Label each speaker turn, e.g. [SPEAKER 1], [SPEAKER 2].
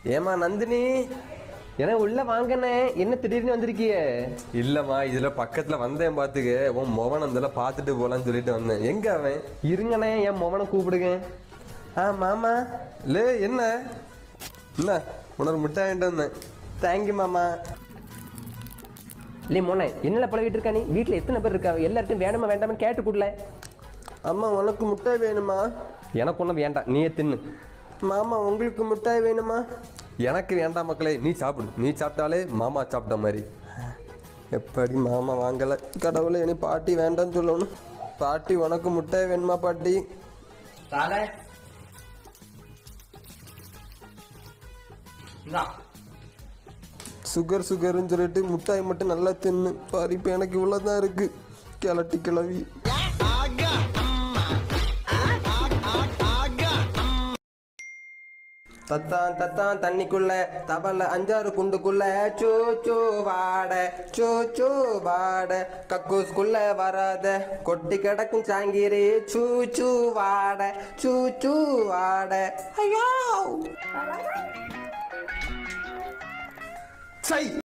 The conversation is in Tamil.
[SPEAKER 1] ஏமா நந்தினி
[SPEAKER 2] ஏன்னா உள்ள வாங்கண்ணே என்ன திடீர்னு வந்திருக்கிய
[SPEAKER 1] இல்லம்மா இதுல பக்கத்துல வந்தேன் பாத்துக்க உன் மொவன் அந்த பார்த்துட்டு போலான்னு சொல்லிட்டு வந்தேன் எங்க அவன்
[SPEAKER 2] இருங்கண்ணே என் மொவனை கூப்பிடுங்க
[SPEAKER 1] ஆ மாமா லே என்ன என்ன உனக்கு மிட்டாய் வாங்கிட்டு வந்தேன்
[SPEAKER 2] தேங்க்யூ மாமா இல்லை மோனே என்னல பழகிட்டு இருக்கா நீ வீட்டில் எத்தனை பேர் இருக்கா எல்லாருக்கும் வேணுமா வேண்டாமான்னு கேட்டு கூடல
[SPEAKER 1] அம்மா உனக்கு மிட்டாய் வேணுமா
[SPEAKER 2] எனக்கு ஒன்றும் வேண்டாம் நீயே தின்னு
[SPEAKER 1] மாமா உங்களுக்கு மிட்டாய் வேணுமா எனக்கு வேண்டாம் மக்களே நீ சாப்பிடு நீ சாப்பிட்டாலே மாமா சாப்பிட்ட மாதிரி எப்படி மாமா வாங்கலை கடவுளே இனி பாட்டி வேண்டாம்னு சொல்லணும் பாட்டி உனக்கு முட்டாய் வேணுமா பாட்டி சுகர் சுகர்னு சொல்லிட்டு முட்டாய் மட்டும் நல்லா தின்னு பாரு இப்போ எனக்கு இவ்வளோதான் இருக்கு கிளட்டி கிளவி தத்தான் தத்தான் தண்ணிக்குள்ள தவள அஞ்சாறு குண்டுக்குள்ள சூ சூ வாட சூ சூ வாட கக்கூஸ்குள்ள வராத கொட்டி கிடக்கும் சாங்கிரி சூ சூ வாட சூ சூ வாட ஐயோ சை